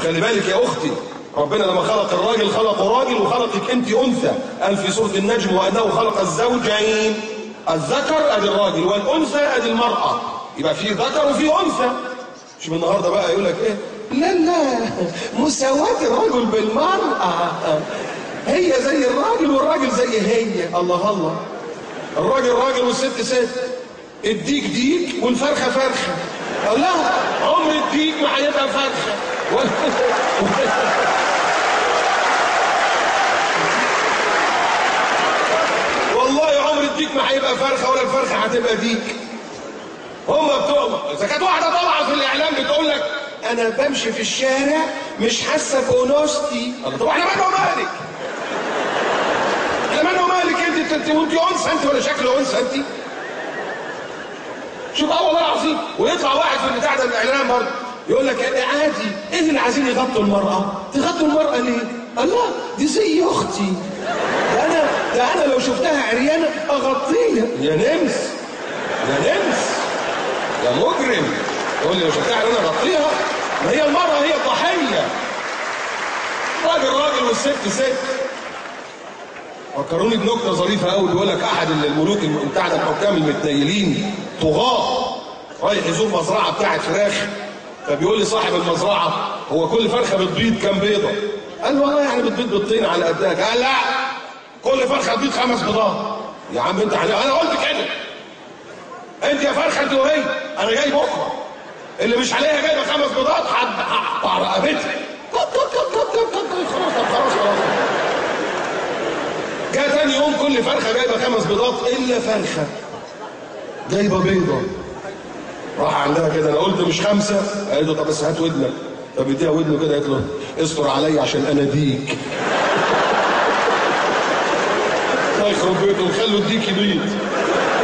وخلي بالك يا اختي ربنا لما خلق الراجل خلقه راجل وخلقك انت انثى قال في سوره النجم وانه خلق الزوجين الذكر ادي الراجل والانثى ادي المراه يبقى في ذكر وفي انثى مش من النهارده بقى يقول لك ايه لا لا مساواه الرجل بالمراه هي زي الراجل والراجل زي هي الله الله الراجل راجل والست ست الديك ديك والفرخه فرخه لا عمر الديك ما هيبقى فرخه ولا والله عمر الديك ما هيبقى فرخه ولا الفرخه هتبقى ديك هم بتوع اذا كانت واحده طالعه في الاعلام بتقول لك انا بمشي في الشارع مش حاسه بانوثتي طب احنا مالنا ومالك احنا مالنا ومالك انت انت وانت انثى انت ولا شكل انثى انت شوف اه والله العظيم ويطلع واحد في البتاع ده الاعلام برضه يقول لك إيه عادي ايه اللي عايزين يغطوا المراه تغطوا المراه ليه الله دي زي اختي ده انا ده انا لو شفتها عريانه اغطيها يا نمس يا نمس يا مجرم يقول لي لو شفتها عريانه اغطيها ما هي المراه هي الضحيه راجل راجل والست ست فكروني بنكته ظريفه قوي بيقول لك احد الملوك بتاع الحكام المتنيلين طغاه رايح يزور مزرعه بتاعت فراخ فبيقول لي صاحب المزرعه هو كل فرخه بتبيض كام بيضه؟ قال له والله يعني بتبيض بيضتين على قدها قال لا كل فرخه تبيض خمس بيضات يا عم انت حلو. انا قلت كده انت يا فرخه انت وهي انا جاي بكره اللي مش عليها جايبه خمس بيضات هقطع رقبتها كت كت كت كت كت خلاص خلاص خلاص جاء تاني يوم كل فرخه جايبه خمس بيضات الا فرخه جايبه بيضه راح عندها كده انا قلت مش خمسه قالت له طب بس هات ودنك طب اديها ودنه كده قالت له استر عليا عشان انا ديك الله يخرب بيته وخلوا الديك يبيض